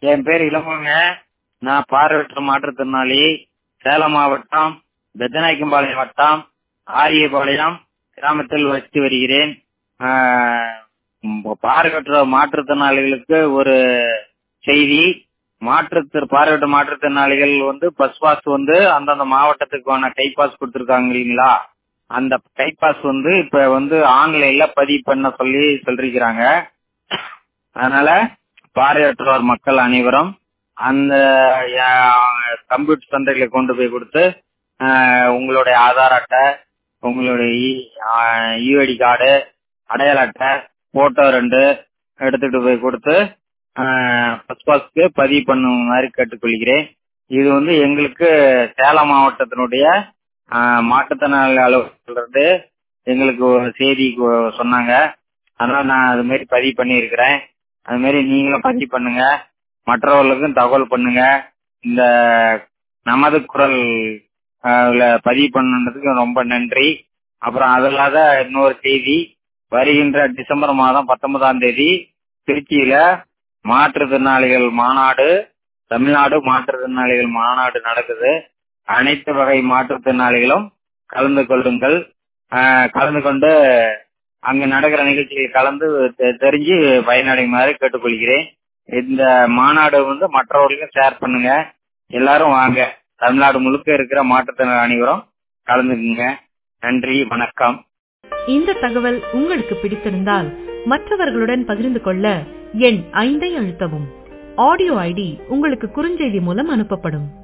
என் பேர் இளமங்க நான் பார்வையற்ற மாற்றுத்திறனாளி சேலம் மாவட்டம் பெத்தநாயக்கம்பாளையம் வட்டம் ஆரியபாளையம் கிராமத்தில் வசித்து வருகிறேன் ஆஹ் பார்வையற்ற மாற்றுத்திறனாளிகளுக்கு ஒரு செய்தி மாற்றுத்திற பார்வையற்ற மாற்றுத்திறனாளிகள் வந்து பஸ் பாஸ் வந்து அந்தந்த மாவட்டத்துக்கான கை பாஸ் கொடுத்துருக்காங்க இல்லைங்களா அந்த கை பாஸ் வந்து இப்ப வந்து ஆன்லைன்ல பதிவு பண்ண சொல்லி சொல்லிருக்கிறாங்க அதனால பார்வையற்றோர் மக்கள் அனைவரும் அந்த கம்ப்யூட்டர் சென்டர்ல கொண்டு போய் கொடுத்து ஆஹ் உங்களுடைய ஆதார் அட்டை உங்களுடைய யூஐடி கார்டு அடையாள அட்டை போட்டோ ரெண்டு எடுத்துட்டு போய் கொடுத்து பஸ் பாஸ்க்கு பதிவு பண்ணும் மாதிரி கேட்டுக்கொள்கிறேன் இது வந்து எங்களுக்கு சேலம் மாவட்டத்தினுடைய மாற்றுத்திறனாளி அலுவலகத்திலிருந்து எங்களுக்கு ஒரு செய்தி சொன்னாங்க அதனால நான் அது மாதிரி பதிவு பண்ணியிருக்கிறேன் அது மாதிரி நீங்களும் பதிவு பண்ணுங்க மற்றவர்களுக்கும் தகவல் பண்ணுங்க இந்த நமது குரல் பதிவு பண்ணதுக்கு ரொம்ப நன்றி அப்புறம் அது இல்லாத இன்னொரு செய்தி வருகின்ற டிசம்பர் மாதம் பத்தொன்பதாம் தேதி திருச்சியில மாற்றுத்திறனாளிகள் மாநாடு தமிழ்நாடு மாற்றுத்திறனாளிகள் மாநாடு நடக்குது அனைத்து வகை மாற்றுத்திறனாளிகளும் கலந்து கொள்ளுங்கள் கலந்து கொண்டு அங்க நடக்கிற நிகழ்ச்சியில் கலந்து தெரிஞ்சு பயனடையுமாறு கேட்டுக்கொள்கிறேன் இந்த மாநாடு வந்து மற்றவர்களுக்கும் ஷேர் பண்ணுங்க எல்லாரும் வாங்க தமிழ்நாடு முழுக்க இருக்கிற மாற்றுத்திறனாளி அனைவரும் கலந்துக்குங்க நன்றி வணக்கம் இந்த தகவல் உங்களுக்கு பிடித்திருந்தால் மற்றவர்களுடன் பகிர்ந்து கொள்ள எண் ஐந்தை அழுத்தவும் ஆடியோ ஐடி உங்களுக்கு குறுஞ்செய்தி மூலம் அனுப்பப்படும்